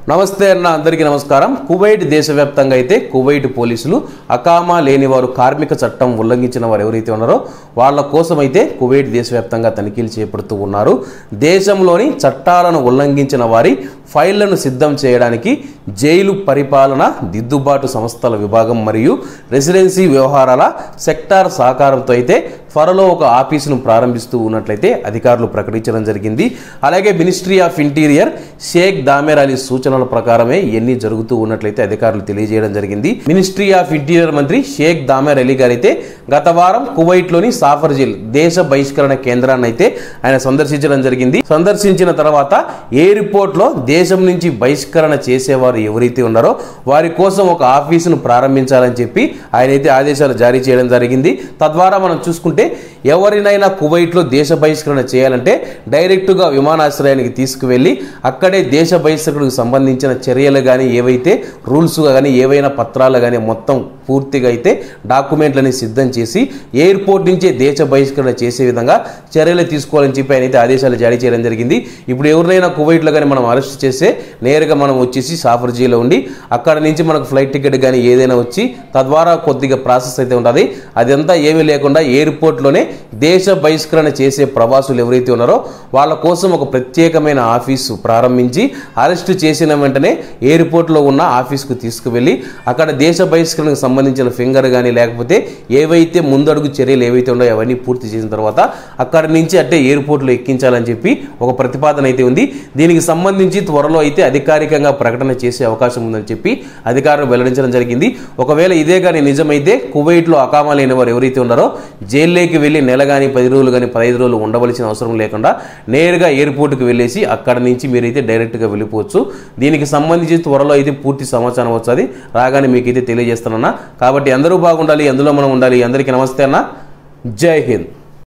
నమస్తే అన్న అందరికీ నమస్కారం కువైట్ దేశవ్యాప్తంగా అయితే కువైట్ పోలీసులు అకామా లేని వారు కార్మిక చట్టం ఉల్లంఘించిన వారు ఎవరైతే ఉన్నారో వాళ్ళ కోసం అయితే కువైట్ దేశవ్యాప్తంగా తనిఖీలు చేపడుతూ ఉన్నారు దేశంలోని చట్టాలను ఉల్లంఘించిన వారి ఫైళ్లను సిద్ధం చేయడానికి జైలు పరిపాలన దిద్దుబాటు సంస్థల విభాగం మరియు రెసిడెన్సీ వ్యవహారాల సెక్టార్ సహకారంతో అయితే త్వరలో ఒక ఆఫీసును ప్రారంభిస్తూ ఉన్నట్లయితే అధికారులు ప్రకటించడం జరిగింది అలాగే ministry of interior Sheikh Dhamer Ali సూచనల ప్రకారమే ఇవన్నీ జరుగుతూ ఉన్నట్లయితే అధికారులు తెలియజేయడం జరిగింది మినిస్ట్రీ ఆఫ్ ఇంటీరియర్ మంత్రి షేక్ దామేర్ అలీ గారు అయితే గత వారం కువైట్లోని సాఫర్జిల్ దేశ బహిష్కరణ కేంద్రాన్ని అయితే ఆయన సందర్శించడం జరిగింది సందర్శించిన తర్వాత ఎయిర్పోర్ట్ లో దేశం నుంచి బహిష్కరణ చేసేవారు ఎవరైతే ఉన్నారో వారి కోసం ఒక ఆఫీసును ప్రారంభించాలని చెప్పి ఆయన అయితే ఆదేశాలు జారీ చేయడం జరిగింది తద్వారా మనం చూసుకుంటే ఎవరినైనా కువైట్లో దేశ బహిష్కరణ చేయాలంటే డైరెక్టుగా విమానాశ్రయానికి తీసుకువెళ్ళి అక్కడే దేశ బహిష్కరణకు సంబంధించిన చర్యలు కానీ ఏవైతే రూల్స్ కానీ ఏవైనా పత్రాలు కానీ మొత్తం పూర్తిగా అయితే డాక్యుమెంట్లని సిద్ధం చేసి ఎయిర్పోర్ట్ నుంచే దేశ బహిష్కరణ చేసే విధంగా చర్యలు తీసుకోవాలని చెప్పి ఆయన అయితే ఆదేశాలు జారీ చేయడం జరిగింది ఇప్పుడు ఎవరినైనా కువైట్లో కానీ మనం అరెస్ట్ చేస్తే నేరుగా మనం వచ్చేసి సాఫర్జీలో ఉండి అక్కడ నుంచి మనకు ఫ్లైట్ టికెట్ కానీ ఏదైనా వచ్చి తద్వారా కొద్దిగా ప్రాసెస్ అయితే ఉంటుంది అదంతా ఏమీ లేకుండా ఎయిర్పోర్ట్లోనే దేశ బహిష్కరణ చేసే ప్రవాసులు ఎవరైతే ఉన్నారో వాళ్ళ కోసం ఒక ప్రత్యేకమైన ఆఫీసు ప్రారంభించి అరెస్ట్ చేసిన వెంటనే ఎయిర్పోర్ట్లో ఉన్న ఆఫీస్కు తీసుకువెళ్ళి అక్కడ దేశ బహిష్కరణకు సంబంధించిన ఫింగర్ కానీ లేకపోతే ఏవైతే ముందడుగు చర్యలు ఏవైతే ఉన్నాయో అవన్నీ పూర్తి చేసిన తర్వాత అక్కడ నుంచి అంటే ఎయిర్పోర్ట్లో ఎక్కించాలని చెప్పి ఒక ప్రతిపాదన అయితే ఉంది దీనికి సంబంధించి త్వరలో అయితే అధికారికంగా ప్రకటన చేసే అవకాశం ఉందని చెప్పి అధికారులు వెల్లడించడం జరిగింది ఒకవేళ ఇదే కానీ నిజమైతే కువైట్లో అకామా లేని వారు ఎవరైతే ఉన్నారో జైల్లోకి వెళ్ళి నెల కానీ పది రోజులు కానీ పదహైదు రోజులు ఉండవలసిన అవసరం లేకుండా నేరుగా ఎయిర్పోర్ట్కి వెళ్ళేసి అక్కడ నుంచి మీరైతే డైరెక్ట్గా వెళ్ళిపోవచ్చు దీనికి సంబంధించి త్వరలో అయితే పూర్తి సమాచారం వచ్చేది రాగానే మీకైతే తెలియజేస్తానన్నా కాబట్టి అందరూ బాగుండాలి అందులో మనం ఉండాలి అందరికీ నమస్తే అన్న జై హింద్